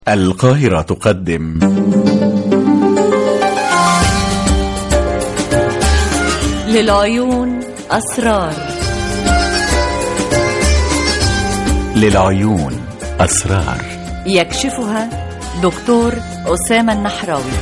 القاهرة تقدم للعيون أسرار للعيون أسرار يكشفها دكتور أسامة النحراوي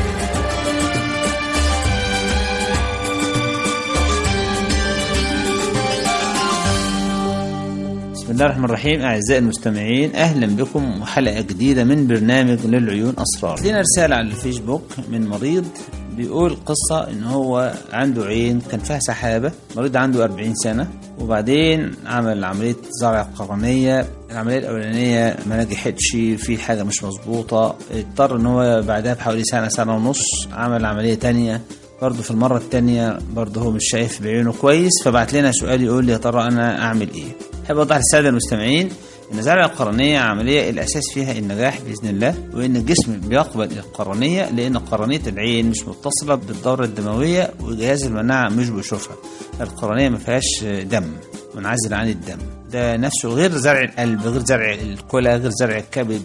بسم الله الرحمن الرحيم أعزائي المستمعين أهلا بكم وحلقة جديدة من برنامج للعيون أسرار لنا رسالة على الفيسبوك من مريض بيقول قصة إن هو عنده عين كان فيها سحابة مريض عنده 40 سنة وبعدين عمل عملية زرع قرنية العملية الأولانية ما نجحتش في حاجة مش مظبوطة اضطر إن هو بعدها بحوالي سنة سنة ونص عمل عملية تانية برضه في المرة التانية برضه هو مش شايف بعينه كويس فبعت لنا سؤال يقول لي يا ترى أنا أعمل إيه؟ أحب أوضح للسادة المستمعين إن زرع القرنية عملية الأساس فيها النجاح بإذن الله وإن الجسم بيقبل القرنية لأن قرنية العين مش متصلة بالدورة الدموية وجهاز المناعة مش بيشوفها القرنية ما فيهاش دم منعزل عن الدم ده نفسه غير زرع القلب غير زرع الكلى غير زرع الكبد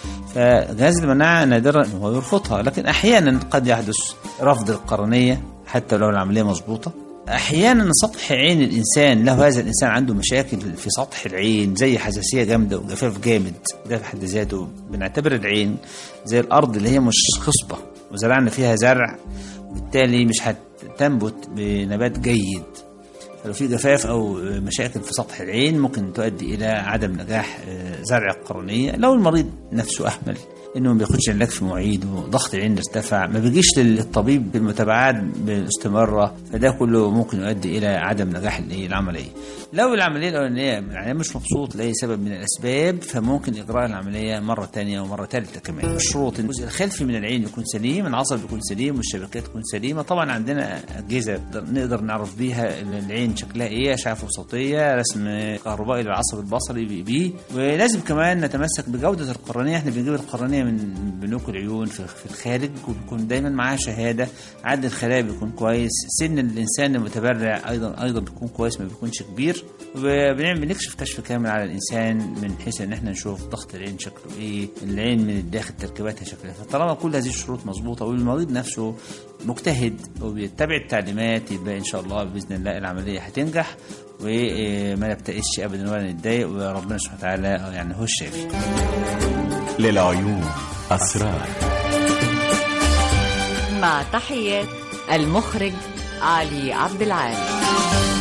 فجهاز المناعة نادرا هو يرفضها لكن أحيانا قد يحدث رفض القرنية حتى لو العملية مظبوطة احيانا سطح عين الانسان له هذا الانسان عنده مشاكل في سطح العين زي حساسيه جامده وجفاف جامد ده في حد ذاته بنعتبر العين زي الارض اللي هي مش خصبه وزرعنا فيها زرع وبالتالي مش هتنبت بنبات جيد لو في جفاف او مشاكل في سطح العين ممكن تؤدي الى عدم نجاح زرع القرنيه لو المريض نفسه اهمل انه ما بياخدش علاج في مواعيده ضغط العين ارتفع ما بيجيش للطبيب بالمتابعات باستماره فده كله ممكن يؤدي الى عدم نجاح العمليه لو العمليه الاولانيه العيان مش مبسوط لاي سبب من الاسباب فممكن اجراء العمليه مره ثانيه ومره ثالثه كمان الشروط الجزء الخلفي من العين يكون سليم العصب يكون سليم والشبكات تكون سليمه طبعا عندنا اجهزه نقدر نعرف بيها العين شكلها ايه اشعه فوسطيه رسم كهربائي للعصب البصري بي بي ولازم كمان نتمسك بجوده القرنيه احنا بنجيب القرنيه من بنوك العيون في الخارج وبيكون دايما معاها شهاده عد الخلايا بيكون كويس سن الانسان المتبرع ايضا ايضا بيكون كويس ما بيكونش كبير وبنعمل بنكشف كشف كامل على الانسان من حيث ان احنا نشوف ضغط العين شكله ايه العين من الداخل تركيباتها شكلها فطالما كل هذه الشروط مظبوطه والمريض نفسه مجتهد وبيتبع التعليمات يبقى ان شاء الله باذن الله العمليه هتنجح وما نبتئسش ابدا ولا نتضايق وربنا سبحانه وتعالى يعني هو الشافي للعيون أسرار مع تحيات المخرج علي عبد العال